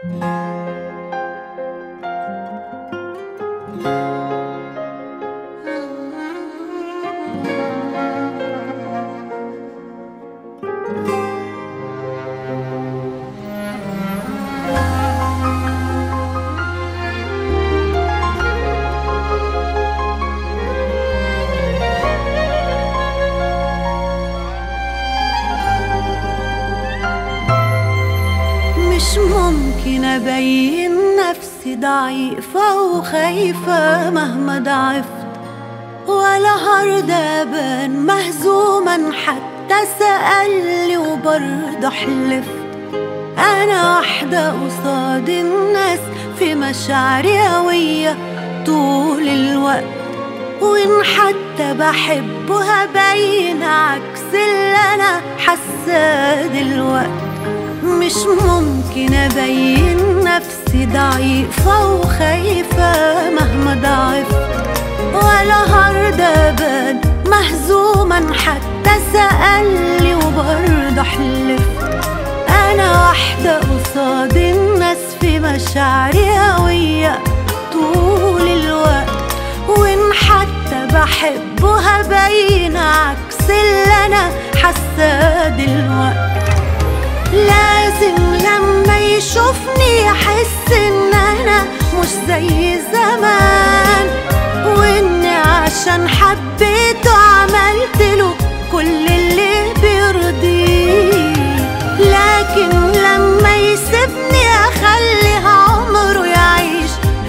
مش ممكن أبين نفسي ضعيفة وخايفة مهما ضعفت ولا هرضى أبان مهزوما حتى سألني وبرضه حلفت أنا واحدة قصاد الناس في مشاعري قوية طول الوقت وإن حتى بحبه هبين عكس اللي أنا حاساه دلوقتي مش ممكن أبين نفسي ضعيفة وخايفة مهما ضعفت ولا هرضى أبان مهزوما حتى سألني وبرضه حلفت أنا واحدة قصاد الناس في مشاعري قوية طول الوقت وإن حتى بحبه هبين عكس اللي أنا حاساه دلوقتي لازم لما يشوفني يحس ان انا مش زي زمان واني عشان حبيته عملت له كل اللي بيرضيه لكن لما يسيبني اخلي عمره يعيش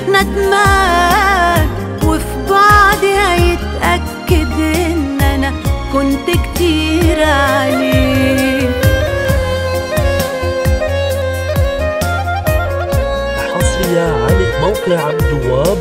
ندمان وفي بعدي هيتأكد ان انا كنت كتير عليه حصرية على موقع عبد الوهاب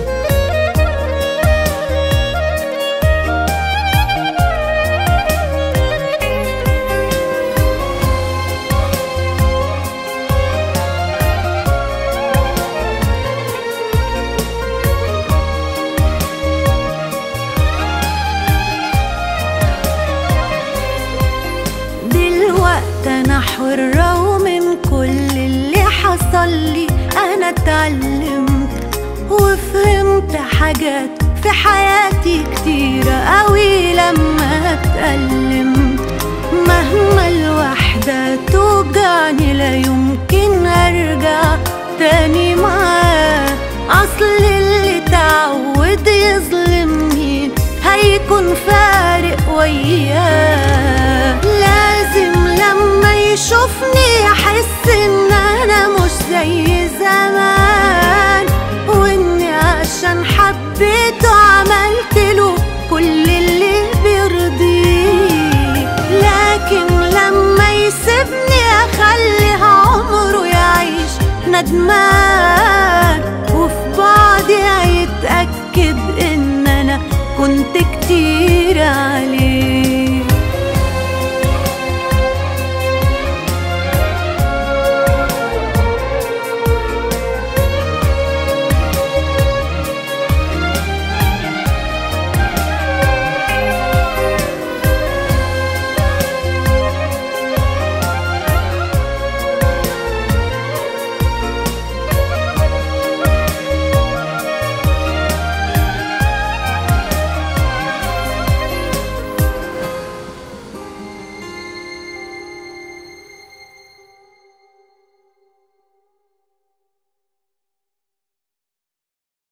دلوقتي انا حرة ومن كل اللي حصل لي انا اتعلمت وفهمت حاجات في حياتي كتيرة قوي لما اتألمت مهما الوحدة توجعني لا يمكن ارجع تاني معاه اصل اللي تعود يظلمني هيكون فارق وياه لازم لما يشوفني يحس ان انا مش زي زمان واني عشان حبيته عملت له كل اللي بيرضيه لكن لما يسيبني اخلي عمره يعيش ندمان وفي بعدي هيتأكد ان انا كنت كتير